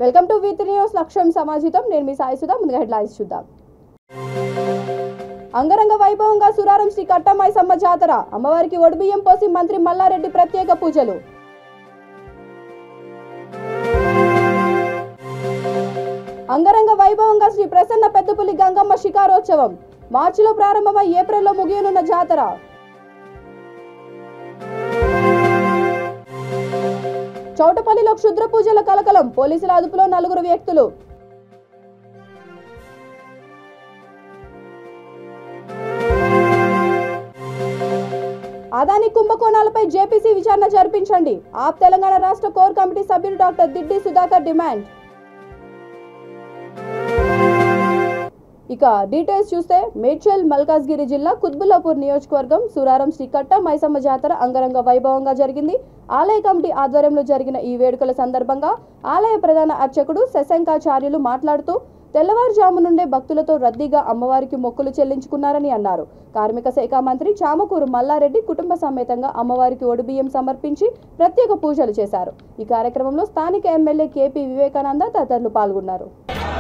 Welcome to with news లక్ష్యం సమాజితం నేను మీ సాయి సుధా ముందుగా హెడ్లైన్స్ చూద్దాం అంగరంగ వైభవంగా సురారం శ్రీ కట్టమాయిసమ్మ జాతర అమ్మవారికి ఒడిబియ్యం పోసి మంత్రి మల్లారెడ్డి ప్రత్యేక పూజలు అంగరంగ వైభవంగా శ్రీ ప్రసన్న పెద్దపులి గంగమ్మ శిఖారోత్సవం మార్చిలో ప్రారంభమై ఏప్రిల్లో ముగియనున్న జాతర చౌటపల్లిలో క్షుద్ర పూజల కలకలం పోలీసుల అదుపులో నలుగురు వ్యక్తులు అదాని కుంభకోణాలపై జేపీసీ విచారణ జరిపించండి ఆప్ తెలంగాణ రాష్ట్ర కోర్ కమిటీ సభ్యులు డాక్టర్ దిడ్డి సుధాకర్ డిమాండ్ ఇక డీటెయిల్స్ చూస్తే మేడ్చల్ మల్కాజ్గిరి జిల్లా కుత్బుల్లాపూర్ నియోజకవర్గం సురారం శ్రీ కట్ట మైసమ్మ జాతర అంగరంగ వైభవంగా జరిగింది ఆలయ కమిటీ ఆధ్వర్యంలో జరిగిన ఈ వేడుకల సందర్భంగా ఆలయ ప్రధాన అర్చకుడు శశంకాచార్యులు మాట్లాడుతూ తెల్లవారుజాము నుండే భక్తులతో రద్దీగా అమ్మవారికి మొక్కులు చెల్లించుకున్నారని అన్నారు కార్మిక శాఖ మంత్రి చామకూరు మల్లారెడ్డి కుటుంబ సమేతంగా అమ్మవారికి ఒడిబియ్యం సమర్పించి ప్రత్యేక పూజలు చేశారు ఈ కార్యక్రమంలో స్థానిక ఎమ్మెల్యే కేపీ వివేకానంద తదితరులు పాల్గొన్నారు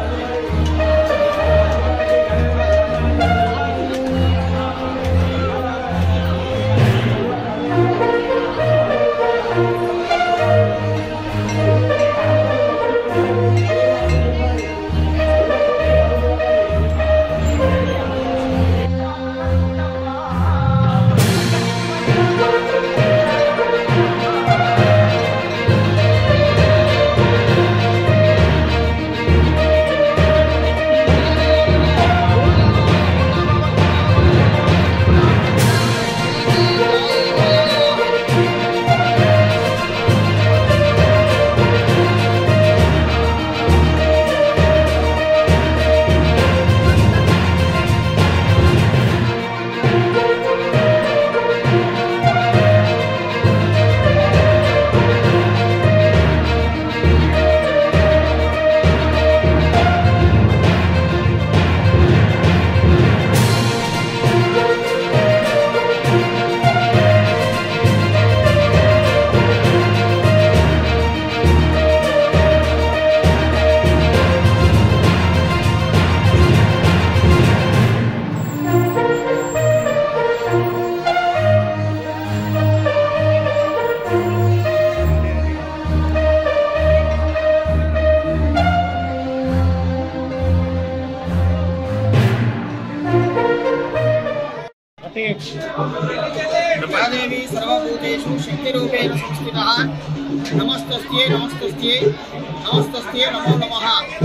దేవి సర్వభూతేషు శక్తిరూపేణ సంస్థితః నమస్తస్యే నమస్తస్యే నమస్తస్యే నమో నమః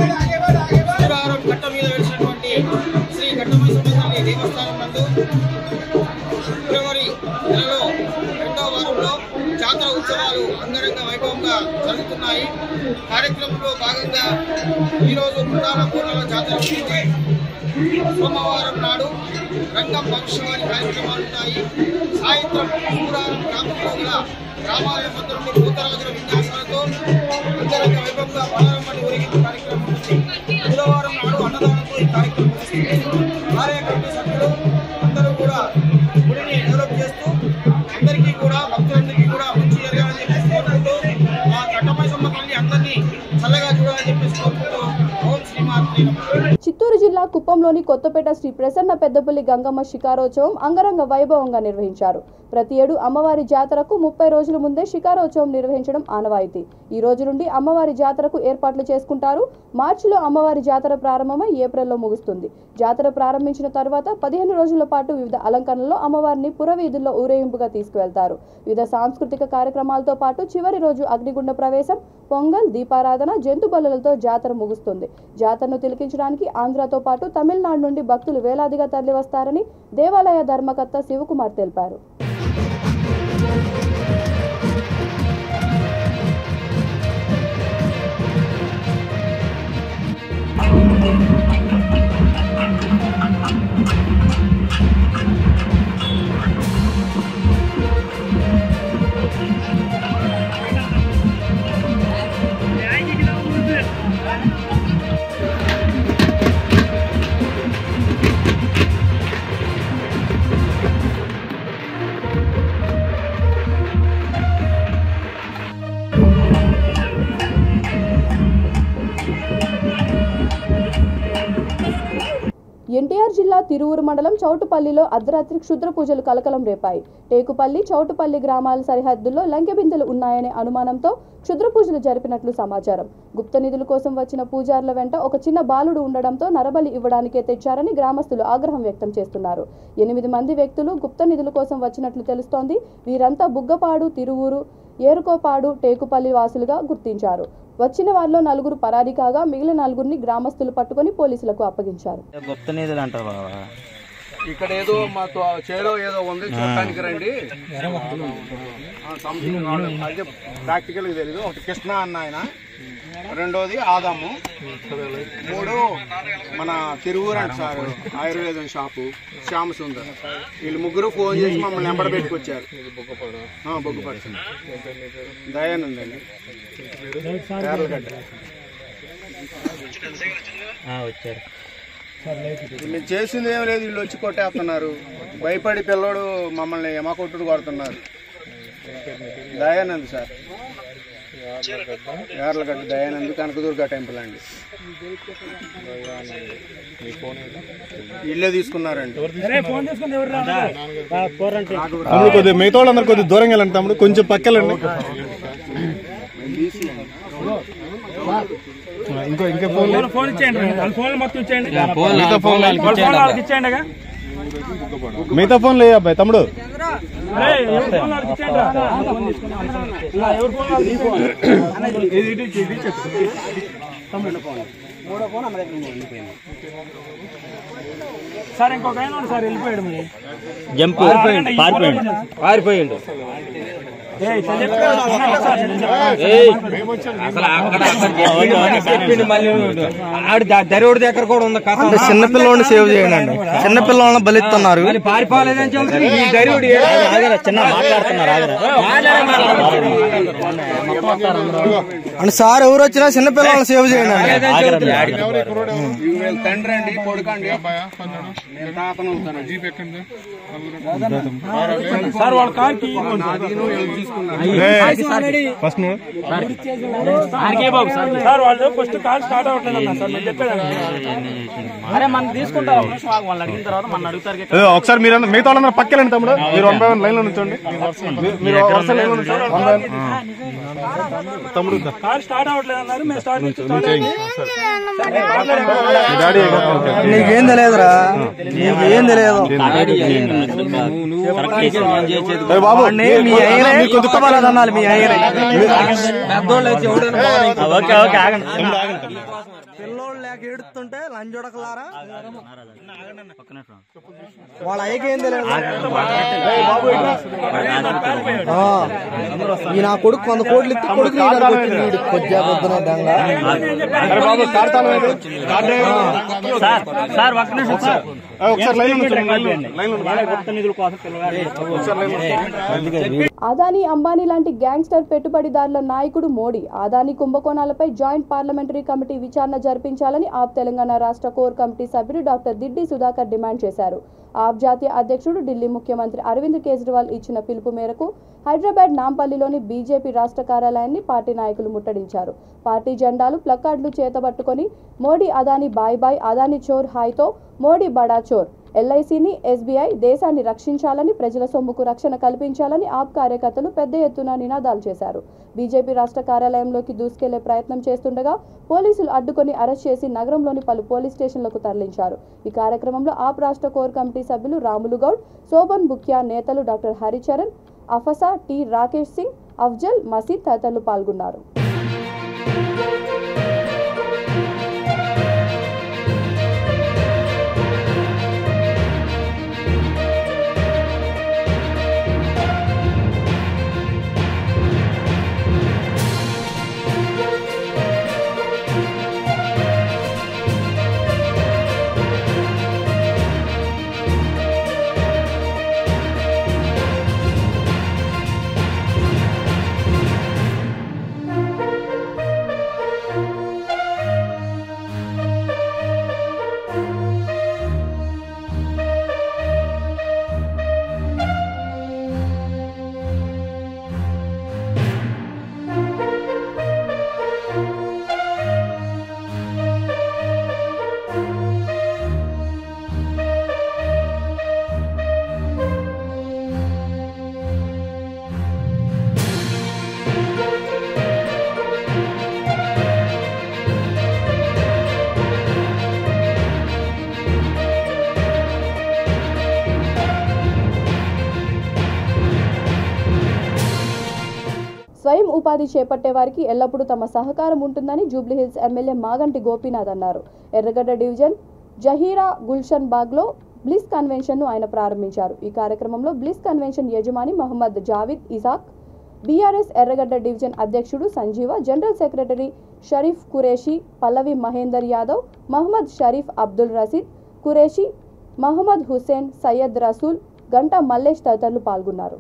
సూరారం కట్ట మీద వెలిసినటువంటి శ్రీ కట్టమైసమ్మ తల్లి దేవస్థానం నందు ఫిబ్రవరి నెలలో రెండవ వారంలో జాతర ఉత్సవాలు అంగరంగ వైభవంగా జరుగుతున్నాయి కార్యక్రమంలో భాగంగా ఈరోజు ప్రధాన పూర్ణల జాతర ఉంటుంది సోమవారం నాడు రంగం భవిష్యవాణి కార్యక్రమాలు ఉంటాయి సాయంత్రం సూరారం గ్రామంలో గల గ్రామాల మధ్య నుండి భూతరాజుల విన్యాసాలతో అంతరంగ వైభవంగా బాలరమ్మని ఊరేగింపు కార్యక్రమం ఉంది బుధవారం నాడు అన్నదానంతో ఈ కార్యక్రమం ముగుస్తుంది ఆలయ కమిటీ సభ్యులు అందరూ కూడా గుడిని డెవలప్ చేస్తూ అందరికీ కూడా భక్తులందరికీ కూడా మంచి జరగాలని చెప్పేసి కోరుకుంటూ ఆ కట్టమైసమ్మ తల్లి అందరినీ చల్లగా చూడాలని చెప్పేసి కోరుకుంటూ ఓం శ్రీమాత్రి నమః. చిత్తూరు జిల్లా కుప్పంలోని కొత్తపేట శ్రీ ప్రసన్న పెద్దపల్లి గంగమ్మ శిఖారోత్సవం అంగరంగ వైభవంగా నిర్వహించారు ప్రతి ఏడు అమ్మవారి జాతరకు ముప్పై రోజుల ముందే శిఖారోత్సవం నిర్వహించడం ఆనవాయితీ ఈ రోజు నుండి అమ్మవారి జాతరకు ఏర్పాట్లు చేసుకుంటారు మార్చిలో అమ్మవారి జాతర ప్రారంభమై ఏప్రిల్లో ముగుస్తుంది జాతర ప్రారంభించిన తర్వాత పదిహేను రోజుల పాటు వివిధ అలంకరణలో అమ్మవారిని పురవీధుల్లో ఊరేగింపుగా తీసుకువెళ్తారు వివిధ సాంస్కృతిక కార్యక్రమాలతో పాటు చివరి రోజు అగ్నిగుండ ప్రవేశం పొంగల్ దీపారాధన జంతు బలులతో జాతర ముగుస్తుంది జాతరను తిలకించడానికి ఆంధ్రతో పాటు తమిళనాడు నుండి భక్తులు వేలాదిగా తరలివస్తారని దేవాలయ ధర్మకర్త శివకుమార్ తెలిపారు ఎన్టీఆర్ జిల్లా తిరువురు మండలం చౌటుపల్లిలో అర్ధరాత్రి క్షుద్ర పూజలు కలకలం రేపాయి టేకుపల్లి చౌటుపల్లి గ్రామాల సరిహద్దుల్లో లంకెబిందెలు ఉన్నాయనే అనుమానంతో క్షుద్ర పూజలు జరిపినట్లు సమాచారం గుప్త నిధుల కోసం వచ్చిన పూజారుల వెంట ఒక చిన్న బాలుడు ఉండడంతో నరబలి ఇవ్వడానికే తెచ్చారని గ్రామస్తులు ఆగ్రహం వ్యక్తం చేస్తున్నారు ఎనిమిది మంది వ్యక్తులు గుప్త నిధుల కోసం వచ్చినట్లు తెలుస్తోంది వీరంతా బుగ్గపాడు తిరువూరు ఏరుకోపాడు టేకుపల్లి వాసులుగా గుర్తించారు వచ్చిన వారిలో నలుగురు పరారీ కాగా మిగిలిన నలుగురిని గ్రామస్తులు పట్టుకొని పోలీసులకు అప్పగించారు గుప్త నిధులు అంటారు బాబా ఇక్కడ ఏదో మా తో- చేలో ఏదో ఉంది చూడటానికి రండి సంథింగ్ అయితే ప్రాక్టికల్ గా తెలీదు ఒకటి కృష్ణ అన్న ఆయన రెండోది ఆదాము మూడు మన తిరువురు అంట సార్ ఆయుర్వేదం షాపు శ్యామ సుందర్ వీళ్ళు ముగ్గురు ఫోన్ చేసి మమ్మల్ని నెంబర్ పెట్టుకొచ్చారు ఆ, బొగ్గుపడుతుంది దయానంద్ అండి యార్లగడ్డ. ఆ, వచ్చారు వీళ్ళు చేసింది ఏం లేదు వీళ్ళు వచ్చి కొట్టేస్తున్నారు భయపడి పిల్లోడు మమ్మల్ని యమ కొట్టుడు కొడుతున్నారు దయానంద్ సార్ యార్లగడ్డ దయానంద్ కనకదుర్గ టెంపుల్ అండి ఇల్లే తీసుకున్నారండి తమ్ముడు కొద్దిగా మిగతా వాళ్ళందరూ కొద్దిగా దూరంగా వెళ్ళండి తమ్ముడు కొంచెం పక్కెళ్ళండి ఇంకో ఇంకా ఫోన్ లేదు. ఫోన్ ఇచ్చేయండి వాళ్ళ ఫోన్ మొత్తం ఇచ్చేయండి మిగతా ఫోన్ లేదు. వాళ్ళ ఫోన్ వాళ్ళకి ఇచ్చేయండి అయ్యా. మిగతా ఫోన్ లేదు అబ్బాయి తమ్ముడు ఏయ్, ఎవరి ఫోన్ వాళ్ళకి ఇచ్చేయండి రా. ఫోన్ తీసుకుని వాళ్ళ ఫోన్. ఇలా ఎవరి ఫోన్ వాళ్ళకి తీసుకోండి. సార్ ఇంకొక ఆయన ఉన్నాడు సార్ వెళ్ళిపోయాడు మరి జంప్ పారిపోయిండు పారిపోయిండు ఏయ్, ఇట్లా చెప్పాడు. సార్, నేను చెప్పాను. ఏయ్, అసలు అక్కడ అక్కడ చెప్పిండు మళ్ళీ ఆడు ద- దరివుడి దగ్గర కూడా ఉంది కథ చిన్నపిల్లని సేవ్ చేయండి అండి చిన్నపిల్లలను బలిస్తున్నారు మళ్ళీ పారిపోలేదని చెబుతుంది ఈ దరివుడి చిన్న మాట్లాడుతున్నారు అంటే సార్ ఎవరు వచ్చినా చిన్నపిల్లలను సేవ్ చేయండి అండి వీళ్ళ తండ్రి అండి కొడుకండి నేను తాతను అవుతానండి సార్ వాళ్ళ కార్ కీ ఫస్ట్ నువ్వు సార్ వాళ్ళు ఫస్ట్ కాల్ స్టార్ట్ అవ్వట్లేదు అన్న సార్ నేను చెప్పేది అరే మనం తీసుకుంటారు ఒక నిమిషం ఆగు. వాళ్ళు అడిగిన తర్వాత మనం అడుగుతారు కదా. ఏ, ఒకసారి మీరు మిగతా వాళ్ళందరూ పక్కెళ్ళండి తమ్ముడు మీరు వన్ బై వన్ లైన్ లో నుంచోండి మీరు- మీరు వరుస లైన్ లో నుంచోండి వన్ బై వన్. తమ్ముడు దా. కార్ స్టార్ట్ అవ్వట్లేదు అన్నారు మేము స్టార్ట్ నుంచి స్టార్ట్ అయింది మీ డాడీ ఓకే. నీకేం తెలియదురా నీకేం తెలియదు ఏ బాబు వాడిని మీ అయ్యనే కుక్కమన్నది అనాలి మీ అయ్యనే ఓకే ఓకే ఆగండి పిల్లోడు లేక ఏడుతుంటే లంజొడకలారా వాళ్ళ అయ్యకి ఏం తెలియదు ఆ, ఈ నా కొడుకు వంద కోట్లు ఇస్తే కొడుకు నీ దగ్గరకు వచ్చింది. వీడు కొద్దిగా పొద్దున దండ అరే బాబు కార్ తాళం ఏంటి? కార్ డ్రైవర్ సార్ సార్ ఒక్క నిమిషం సార్ ఏ, ఒకసారి లైన్ లో నుంచోండి లైన్ లో- లైన్ లో నుంచోండి. గుప్త నిధుల కోసం పిల్లగాడు ఒకసారి లైన్ లో నుంచోండి. అదానీ అంబానీ లాంటి గ్యాంగ్స్టర్ పెట్టుబడిదారుల నాయకుడు మోడీ అదానీ కుంభకోణాలపై జాయింట్ పార్లమెంటరీ కమిటీ విచారణ జరిపించాలని ఆప్ తెలంగాణ రాష్ట్ర కోర్ కమిటీ సభ్యుడు డాక్టర్ దిడ్డి సుధాకర్ డిమాండ్ చేశారు ఆప్ జాతీయ అధ్యక్షుడు ఢిల్లీ ముఖ్యమంత్రి అరవింద్ కేజ్రీవాల్ ఇచ్చిన పిలుపు మేరకు హైదరాబాద్ నాంపల్లిలోని బీజేపీ రాష్ట్ర కార్యాలయాన్ని పార్టీ నాయకులు ముట్టడించారు పార్టీ జెండాలు ప్లకార్డులు చేతబట్టుకొని మోడీ అదానీ బాయ్ బాయ్ అదానీ చోర్ హాయ్తో మోడీ బడా చోర్ ఎల్ఐసిని ఎస్బీఐ దేశాన్ని రక్షించాలని ప్రజల సొమ్ముకు రక్షణ కల్పించాలని ఆప్ కార్యకర్తలు పెద్ద ఎత్తున నినాదాలు చేశారు బీజేపీ రాష్ట్ర కార్యాలయంలోకి దూసుకెళ్లే ప్రయత్నం చేస్తుండగా పోలీసులు అడ్డుకొని అరెస్ట్ చేసి నగరంలోని పలు పోలీస్ స్టేషన్లకు తరలించారు ఈ కార్యక్రమంలో ఆప్ రాష్ట్ర కోర్ కమిటీ సభ్యులు రాములు గౌడ్ శోభన్ బుక్యా నేతలు డాక్టర్ హరిచరణ్ అఫసా టి రాకేష్ సింగ్ అఫ్జల్ మసీద్ తదితరులు పాల్గొన్నారు ఉపాధి చేపట్టే వారికి ఎల్లప్పుడూ తమ సహకారం ఉంటుందని జూబ్లీహిల్స్ ఎమ్మెల్యే మాగంటి గోపీనాథ్ అన్నారు ఎర్రగడ్డ డివిజన్ జహీరా గుల్షన్ బాగ్లో బ్లిస్ కన్వెన్షన్ను ఆయన ప్రారంభించారు ఈ కార్యక్రమంలో బ్లిస్ కన్వెన్షన్ యజమాని మహమ్మద్ జావిద్ ఇసాక్ బీఆర్ఎస్ ఎర్రగడ్డ డివిజన్ అధ్యక్షుడు సంజీవ జనరల్ సెక్రటరీ షరీఫ్ కురేషి పల్లవి మహేందర్ యాదవ్ మహమ్మద్ షరీఫ్ అబ్దుల్ రసీద్ కురేషి మహమ్మద్ హుసేన్ సయ్యద్ రసూల్ గంటా మల్లేష్ తదితరులు పాల్గొన్నారు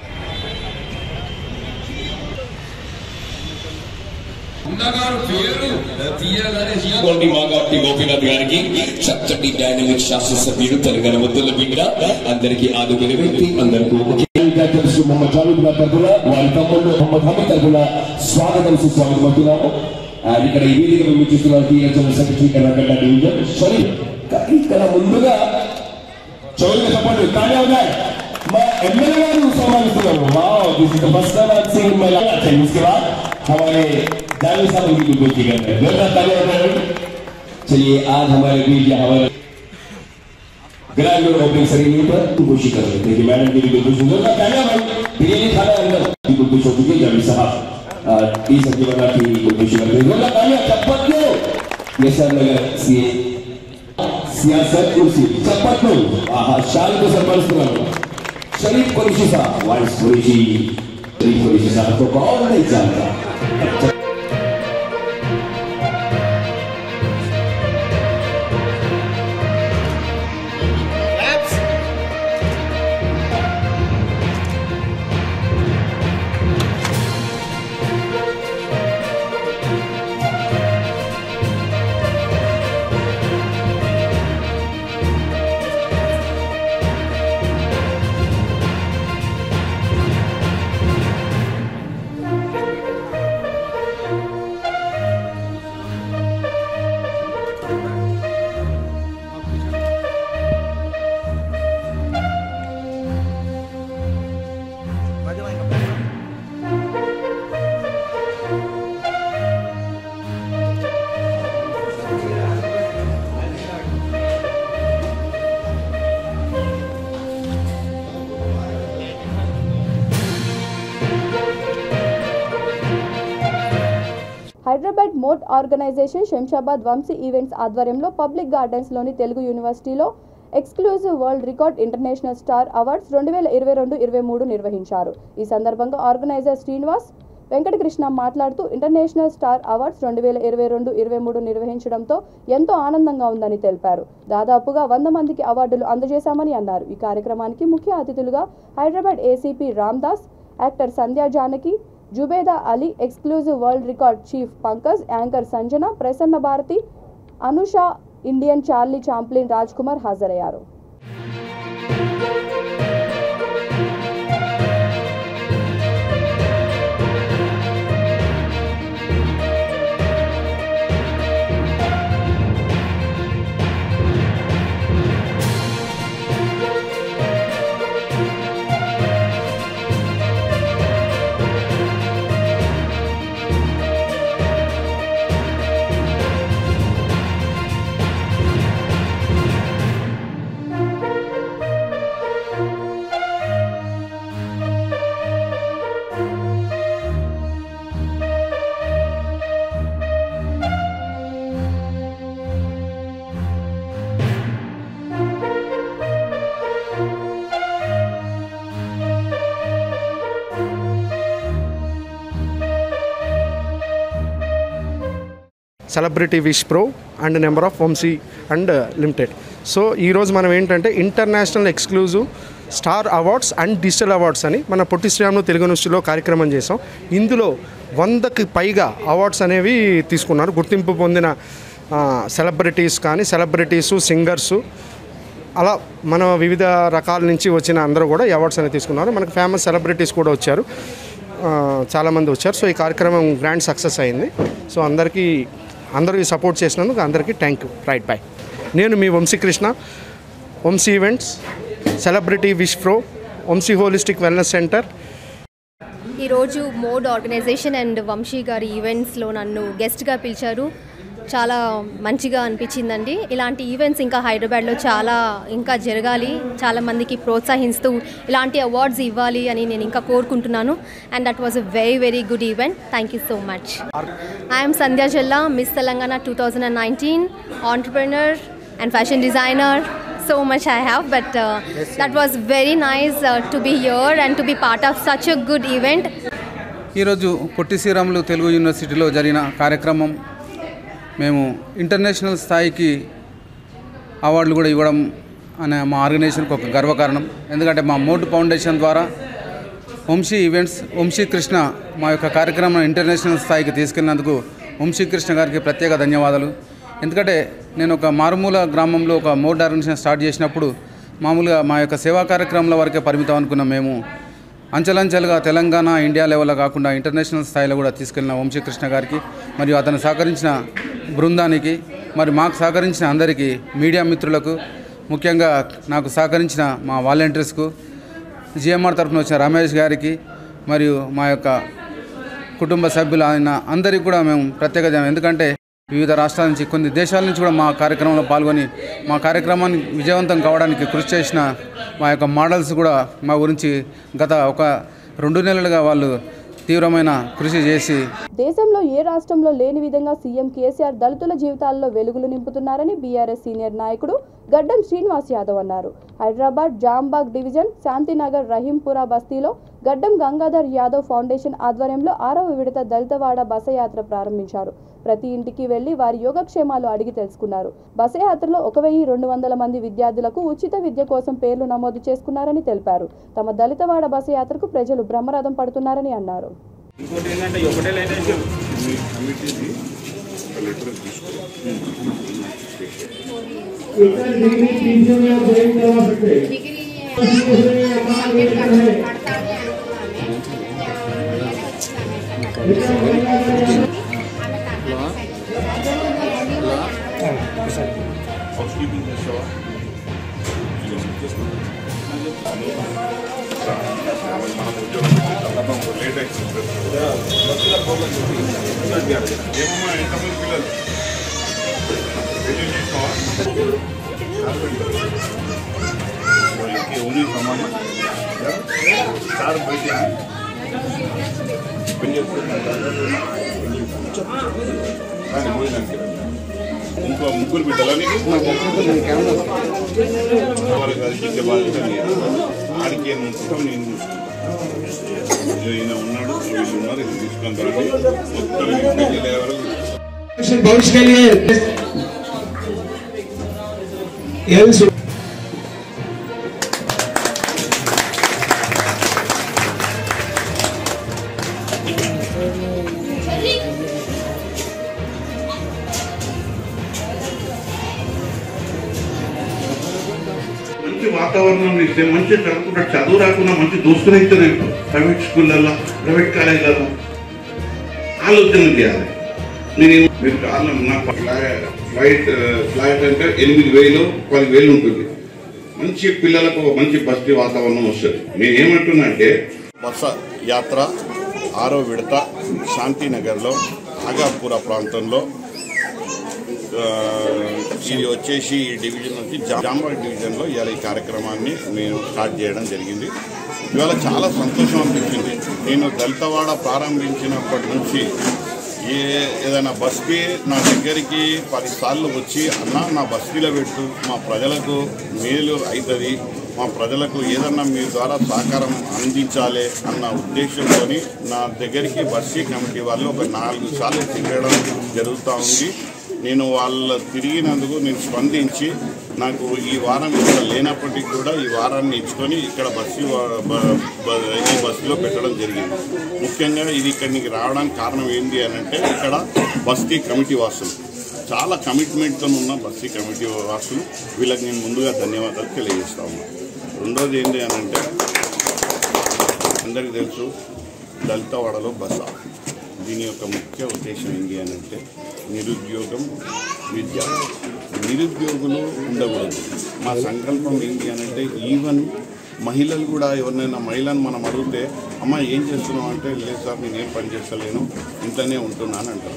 కోటి మాగాటి గోపీనాథ్ గారికి చక్కటి డైనమిక్ శాస్త్రసభ్యుడు తెలంగాణ ముద్దుల బిడ్డ అందరికీ ఆదుకునే వ్యక్తి అందరికీ ముఖ్యంగా తెలుసు మొహమ్మద్ జావేద్ గారి తరఫున వారి తమ్ముళ్ళు మొహమ్మద్ హమీద్ తరఫున స్వాగతం సుస్వాగతం పడుతున్నాము అండ్ ఇక్కడ ఈ వేదిక విమర్శిస్తున్న TSL secretary Karnataka division sorry ఇక్కడ ముందుగా చౌదరి చెప్పండి తానే ఉన్నాయి మా ఎమ్మెల్యే గారు సమావేశున్నారు wow this is the first time I seen my life and इसके बाद हमारे जावेद साहब उनकी गुरुजी कर रहे हैं जोरदार तालियां बजाएं चलिए आज हमारे बीच यहाँ हमारे ग्रैंड ओपनिंग सेरेमनी पर खुशी कर रहे थे कि मैडम की बिल्कुल खुशी जोरदार तालियां भाई बिरयानी खाना अंदर बिल्कुल खुश हो चुके हैं जावेद साहब ई संजीवना की बिल्कुल खुशी कर रहे हैं जोरदार तालियां चप्पल दो ये सब नगर सी सियासत कुर्सी चप्पल दो आहा शाल को संपर्क शरीफ कुरेशी साहब वाइस कुरेशी शरीफ कुरेशी साहब को कौन नहीं जानता Hyderabad mode organization Shamshabad Vamshi events ఆధ్వర్యంలో పబ్లిక్ గార్డెన్స్లోని తెలుగు యూనివర్సిటీలో exclusive world record international star awards రెండు వేల ఇరవై రెండు ఇరవై మూడు నిర్వహించారు ఈ సందర్భంగా ఆర్గనైజర్ శ్రీనివాస్ వెంకటకృష్ణ మాట్లాడుతూ ఇంటర్నేషనల్ స్టార్ అవార్డ్స్ రెండు వేల ఇరవై రెండు ఇరవై మూడు నిర్వహించడంతో ఎంతో ఆనందంగా ఉందని తెలిపారు దాదాపుగా వంద మందికి అవార్డులు అందజేశామని అన్నారు ఈ కార్యక్రమానికి ముఖ్య అతిథులుగా Hyderabad ACP Ramdas actor Sandhya Janaki Zubeda Ali exclusive world record chief Pankaj anchor Sanjana Prasanna Bharathi Anusha Indian Charlie Chaplin Raj Kumar హాజరయ్యారు celebrity wish pro and number of Vamshi and limited so ఈరోజు మనం ఏంటంటే international exclusive star awards and digital awards అని మన పొట్టి శ్రీరాములు తెలుగు యూనివర్సిటీలో కార్యక్రమం చేసాం ఇందులో వందకి పైగా అవార్డ్స్ అనేవి తీసుకున్నారు గుర్తింపు పొందిన సెలబ్రిటీస్ కానీ సెలబ్రిటీసు సింగర్సు అలా మన వివిధ రకాల నుంచి వచ్చిన అందరూ కూడా ఈ అవార్డ్స్ అనేవి తీసుకున్నారు మనకు ఫేమస్ సెలబ్రిటీస్ కూడా వచ్చారు ఆ, చాలామంది వచ్చారు సో ఈ కార్యక్రమం గ్రాండ్ సక్సెస్ అయింది సో అందరికీ అందరూ ఈ సపోర్ట్ చేసినందుకు అందరికీ థ్యాంక్ యూ రైట్ బాయ్ నేను మీ Vamshikrishna Vamshi events celebrity wish pro Vamshi holistic wellness centre ఈరోజు మోడ్ ఆర్గనైజేషన్ అండ్ వంశీ గారి ఈవెంట్స్లో నన్ను గెస్ట్గా పిలిచారు చాలా మంచిగా అనిపించిందండి ఇలాంటి ఈవెంట్స్ ఇంకా హైదరాబాద్లో చాలా ఇంకా జరగాలి చాలా మందికి ప్రోత్సహిస్తూ ఇలాంటి అవార్డ్స్ ఇవ్వాలి అని నేను ఇంకా కోరుకుంటున్నాను and that was a very very good event thank you so much I'm Sandhya Jilla miss Telangana two thousand and nineteen entrepreneur and fashion designer so much I have, but uh, that was very nice uh, to be here and to be part of such a good event. ఈరోజు పొట్టి శ్రీరాములు తెలుగు యూనివర్సిటీలో జరిగిన కార్యక్రమం మేము international స్థాయికి అవార్డులు కూడా ఇవ్వడం అనే మా ఆర్గనైజేషన్కి ఒక గర్వకారణం ఎందుకంటే మా మోటు ఫౌండేషన్ ద్వారా వంశీ ఈవెంట్స్ వంశీ కృష్ణ మా యొక్క కార్యక్రమం ఇంటర్నేషనల్ స్థాయికి తీసుకెళ్ళినందుకు వంశీ కృష్ణ గారికి ప్రత్యేక ధన్యవాదాలు ఎందుకంటే నేను ఒక మారుమూల గ్రామంలో ఒక మోడ్ ఆర్గనైజేషన్ స్టార్ట్ చేసినప్పుడు మామూలుగా మా యొక్క సేవా కార్యక్రమాల వరకే పరిమితం అనుకున్నాం మేము అంచెలంచెలుగా తెలంగాణ ఇండియా లెవెల్లో కాకుండా ఇంటర్నేషనల్ స్థాయిలో కూడా తీసుకెళ్లిన వంశీకృష్ణ గారికి మరియు అతను సహకరించిన బృందానికి మరి మాకు సహకరించిన అందరికీ మీడియా మిత్రులకు ముఖ్యంగా నాకు సహకరించిన మా వాలంటీర్స్కు జిఎంఆర్ తరఫున వచ్చిన రమేష్ గారికి మరియు మా యొక్క కుటుంబ సభ్యులు ఆయన అందరికీ కూడా మేము ప్రత్యేక ధన్యవాదాలు. ఎందుకంటే వివిధ రాష్ట్రాల నుంచి కొన్ని దేశాల నుంచి కూడా మా కార్యక్రమంలో పాల్గొని మా కార్యక్రమాన్ని విజయవంతం కావడానికి కృషి చేసిన మా యొక్క మోడల్స్ కూడా మా గురించి గత ఒక రెండు నెలలుగా వాళ్ళు తీవ్రమైన కృషి చేసి దేశంలో ఏ రాష్ట్రంలో లేని విధంగా సీఎం కేసీఆర్ దళితుల జీవితాల్లో వెలుగులు నింపుతున్నారని బీఆర్ఎస్ సీనియర్ నాయకుడు గడ్డం శ్రీనివాస్ యాదవ్ అన్నారు హైదరాబాద్ జాంబాగ్ డివిజన్ శాంతినగర్ రహీంపురా బస్తీలో గడ్డం గంగాధర్ యాదవ్ ఫౌండేషన్ ఆధ్వర్యంలో ఆరవ విడత దళితవాడ బసయాత్ర ప్రారంభించారు ప్రతి ఇంటికి వెళ్లి వారి యోగక్షేమాలు అడిగి తెలుసుకున్నారు బసయాత్రలో ఒక వెయ్యి రెండు వందల మంది విద్యార్థులకు ఉచిత విద్య కోసం పేర్లు నమోదు చేసుకున్నారని తెలిపారు తమ దళితవాడ బసయాత్రకు ప్రజలు బ్రహ్మరథం పడుతున్నారని అన్నారు ఇంకోటి ఏంటంటే ఈ ఒకటే లైన్ వేసి హౌస్ కీపింగ్ చేస్తావా మనం ఉద్యోగం లేట్ అవుతుంది ఏమమ్మా ఎంతమంది పిల్లలు రెజ్యూమ్ చేస్తావా ఇంకే ఉంది సమానం సార్ బయట పని చేస్తున్నారు భోజనానికి ఇంకో ముగ్గురు బిడ్డలా నీకు వాళ్ళకి అది ఇచ్చే బాధ్యత నీది. ఆడికి ఏం ఉంచుతావు నేను చూసుకుంటాను ఈయన ఉన్నాడు వీళ్ళు ఉన్నారు ఇది తీసుకొని రండి మొత్తం ఇంటికి వెళ్ళే వరకు भविष्य के लिए यही सु- మంచి వాతావరణం ఇస్తే మంచి చదువుకుంటా చదువు రాకుండా మంచి దోస్తులు ఇస్తారు ప్రైవేట్ స్కూళ్ళల్లో ప్రైవేట్ కాలేజీలలో ఆలోచన చేయాలి నేను మీరు కారణం నా ఫ్లై- ఫ్లైట్ ఆ, ఫ్లైట్ అంటే ఎనిమిది వేలు పది వేలు ఉంటుంది మంచి పిల్లలకు ఒక మంచి బస్తీ వాతావరణం వస్తుంది నేను ఏమంటున్నా అంటే బస యాత్ర ఆరో విడత శాంతినగర్లో ఆగాపుర ప్రాంతంలో ఆ, ఇది వచ్చేసి ఈ డివిజన్ వచ్చి జాంబాగ్ డివిజన్లో ఇవాళ ఈ కార్యక్రమాన్ని నేను స్టార్ట్ చేయడం జరిగింది ఇవాళ చాలా సంతోషం అనిపించింది నేను దళితవాడ ప్రారంభించినప్పటి నుంచి ఏ ఏదైనా బస్తీ నా దగ్గరికి పదిసార్లు వచ్చి అన్న నా బస్తీలో పెట్టు మా ప్రజలకు మేలు అవుతుంది మా ప్రజలకు ఏదన్నా మీ ద్వారా సహకారం అందించాలి అన్న ఉద్దేశంతో నా దగ్గరికి బస్తీ కమిటీ వాళ్ళు ఒక నాలుగు సార్లు తిరగడం జరుగుతూ ఉంది నేను వాళ్ళ తిరిగినందుకు నేను స్పందించి నాకు ఈ వారం ఇక్కడ లేనప్పటికీ కూడా ఈ వారాన్ని ఇచ్చుకొని ఇక్కడ బస్సు వా- బ- బ- ఈ బస్సులో పెట్టడం జరిగింది ముఖ్యంగా ఇది ఇక్కడికి రావడానికి కారణం ఏంటి అని అంటే ఇక్కడ బస్తీ కమిటీ వాసులు చాలా కమిట్మెంట్తో ఉన్న బస్తీ కమిటీ వాసులు వీళ్ళకి నేను ముందుగా ధన్యవాదాలు తెలియజేస్తా ఉన్నాను రెండోది ఏంటి అని అంటే అందరికీ తెలుసు దళితవాడలో బస దీని యొక్క ముఖ్య ఉద్దేశం ఏంటి అని అంటే నిరుద్యోగం విద్య నిరుద్యోగులు ఉండకూడదు మా సంకల్పం ఏంటి అని అంటే ఈవెన్ మహిళలు కూడా ఎవరినైనా మహిళను మనం అడిగితే అమ్మ ఏం చేస్తున్నావు అంటే లేదు సార్ నేను ఏం పని చేస్తలేను ఇంట్లోనే ఉంటున్నాను అంటారు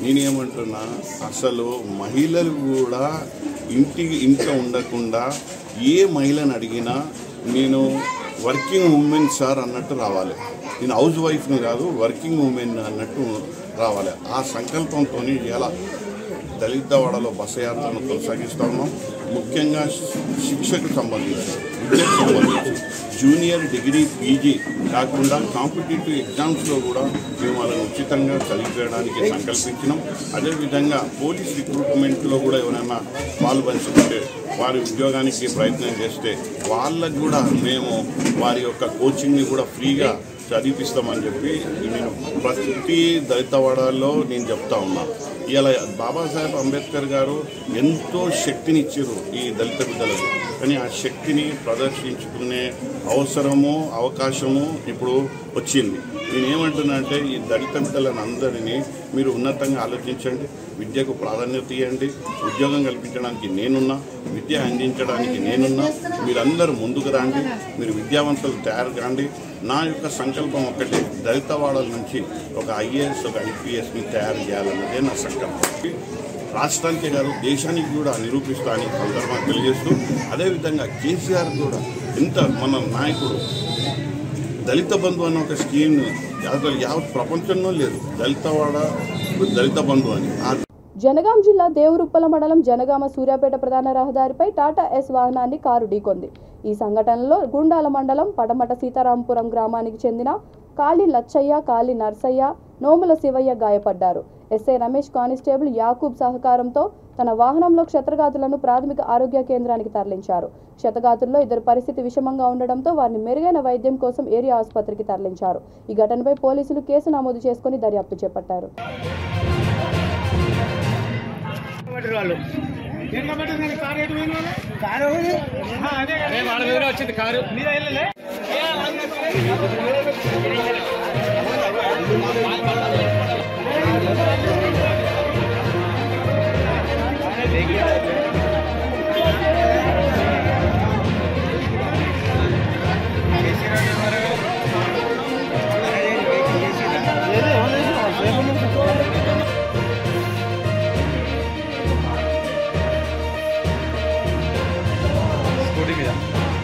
నేనేమంటున్నా అసలు మహిళలు కూడా ఇంటికి ఇంట్లో ఉండకుండా ఏ మహిళను అడిగినా నేను వర్కింగ్ ఉమెన్ సార్ అన్నట్టు రావాలి నేను హౌస్ వైఫ్ని కాదు వర్కింగ్ ఉమెన్ అన్నట్టు రావాలి ఆ సంకల్పంతో ఇలా దళిత వాడలో బస యాత్రను కొనసాగిస్తా ఉన్నాం ముఖ్యంగా శిక్షకు సంబంధించి విద్యకు సంబంధించి జూనియర్ డిగ్రీ పీజీ కాకుండా కాంపిటేటివ్ ఎగ్జామ్స్లో కూడా మేము వాళ్ళని ఉచితంగా చదివించడానికి సంకల్పించినాం అదేవిధంగా పోలీస్ రిక్రూట్మెంట్లో కూడా ఎవరైనా పాలు పంచుకుంటే వారి ఉద్యోగానికి ప్రయత్నం చేస్తే వాళ్ళకు కూడా మేము వారి యొక్క కోచింగ్ని కూడా ఫ్రీగా చదివిపిస్తామని చెప్పి నేను ప్రతి దళితవాడలో నేను చెప్తా ఉన్నా ఇలా బాబాసాహెబ్ అంబేద్కర్ గారు ఎంతో శక్తినిచ్చారు ఈ దళిత బిడ్డలకు కానీ ఆ శక్తిని ప్రదర్శించుకునే అవసరము అవకాశము ఇప్పుడు వచ్చింది నేను ఏమంటున్నా అంటే ఈ దళిత బిడ్డలను అందరినీ మీరు ఉన్నతంగా ఆలోచించండి విద్యకు ప్రాధాన్యత ఇవ్వండి ఉద్యోగం కల్పించడానికి నేనున్నా విద్య అందించడానికి నేనున్నా మీరందరూ ముందుకు రండి మీరు విద్యావంతులు తయారు కాండి నా యొక్క సంకల్పం ఒకటే దళిత వాడల నుంచి ఒక ఐఏఎస్ ఒక ఐపీఎస్ని తయారు చేయాలన్నదే నా సంకల్పం రాష్ట్రానికే కాదు దేశానికి కూడా నిరూపిస్తా అని సందర్భంగా తెలియజేస్తూ అదేవిధంగా కేసీఆర్ కూడా ఎంత మన నాయకుడు దళిత బంధు అన్న ఒక స్కీమ్ అసలు యావత్ ప్రపంచంలో లేదు దళితవాడ దళిత బంధు అని ఆ జనగాం జిల్లా దేవరుప్పల మండలం జనగామ సూర్యాపేట ప్రధాన రహదారిపై టాటా ఎస్ వాహనాన్ని కారు ఢీకొంది ఈ సంఘటనలో గుండాల మండలం పడమట సీతారాంపురం గ్రామానికి చెందిన కాళీ లచ్చయ్య కాళీ నర్సయ్య నోముల శివయ్య గాయపడ్డారు ఎస్ఐ రమేష్ కానిస్టేబుల్ యాకూబ్ సహకారంతో తన వాహనంలో క్షతగాతులను ప్రాథమిక ఆరోగ్య కేంద్రానికి తరలించారు క్షతగాతుల్లో ఇద్దరు పరిస్థితి విషమంగా ఉండడంతో వారిని మెరుగైన వైద్యం కోసం ఏరియా ఆసుపత్రికి తరలించారు ఈ ఘటనపై పోలీసులు కేసు నమోదు చేసుకుని దర్యాప్తు చేపట్టారు వాళ్ళ మీద వచ్చింది కారు మీద వెళ్ళలే స్కూటీ మీద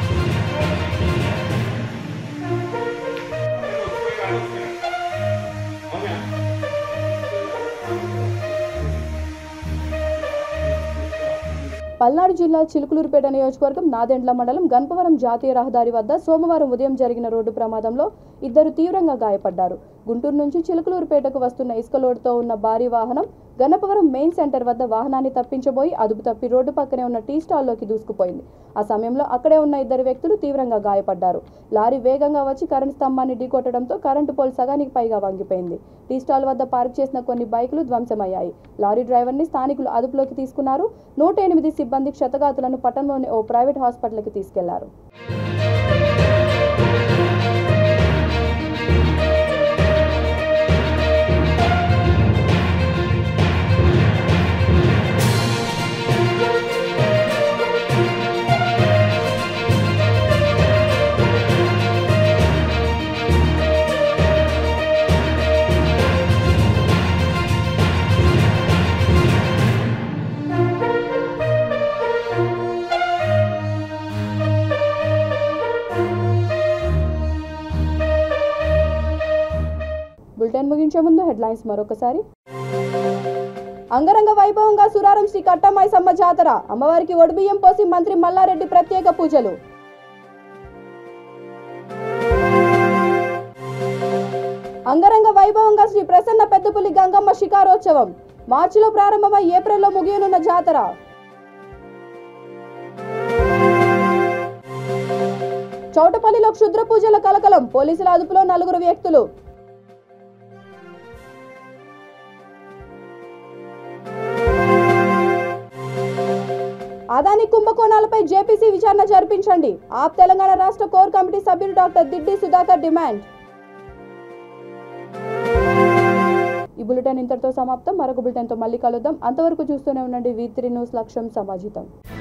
పల్నాడు జిల్లా చిలుకులూరుపేట నియోజకవర్గం నాదెండ్ల మండలం గణపవరం జాతీయ రహదారి వద్ద సోమవారం ఉదయం జరిగిన రోడ్డు ప్రమాదంలో ఇద్దరు తీవ్రంగా గాయపడ్డారు గుంటూరు నుంచి చిలుకలూరుపేటకు వస్తున్న ఇసుక లోడుతో ఉన్న భారీ వాహనం గణపవరం మెయిన్ సెంటర్ వద్ద వాహనాన్ని తప్పించబోయి అదుపు తప్పి రోడ్డు పక్కనే ఉన్న టీ స్టాల్లోకి దూసుకుపోయింది ఆ సమయంలో అక్కడే ఉన్న ఇద్దరు వ్యక్తులు తీవ్రంగా గాయపడ్డారు లారీ వేగంగా వచ్చి కరెంటు స్తంభాన్ని ఢీకొట్టడంతో కరెంటు పోల్ సగానికి పైగా వంగిపోయింది టీ స్టాల్ వద్ద పార్క్ చేసిన కొన్ని బైకులు ధ్వంసమయ్యాయి లారీ డ్రైవర్ని స్థానికులు అదుపులోకి తీసుకున్నారు నూట ఎనిమిది సిబ్బంది క్షతగాతులను పట్టణంలోని ఓ ప్రైవేట్ హాస్పిటల్కి తీసుకెళ్లారు బులెటిన్ ముగించే ముందు హెడ్లైన్స్ మరొకసారి అంగరంగ వైభవంగా సురారం శ్రీ కట్టమ్మాయిసమ్మ జాతర అమ్మవారికి ఒడిబియ్యం పోసి మంత్రి మల్లారెడ్డి ప్రత్యేక పూజలు అంగరంగ వైభవంగా శ్రీ ప్రసన్న పెద్దపులి గంగమ్మ శిఖారోత్సవం మార్చిలో ప్రారంభమై ఏప్రిల్లో ముగియనున్న జాతర చౌటపల్లిలో క్షుద్ర పూజల కలకలం పోలీసుల అదుపులో నలుగురు వ్యక్తులు అదాని కుంభకోణాలపై జేపీసీ విచారణ జరిపించండి ఆప్ తెలంగాణ రాష్ట్ర కోర్ కమిటీ సభ్యులు డాక్టర్ దిడ్డి సుధాకర్ డిమాండ్ ఈ బులెటిన్ ఇంతటితో సమాప్తం మరొక బులెటిన్తో మళ్ళీ కలుద్దాం అంతవరకు చూస్తూనే ఉండండి వీ త్రీ న్యూస్ లక్ష్యం సమాజితం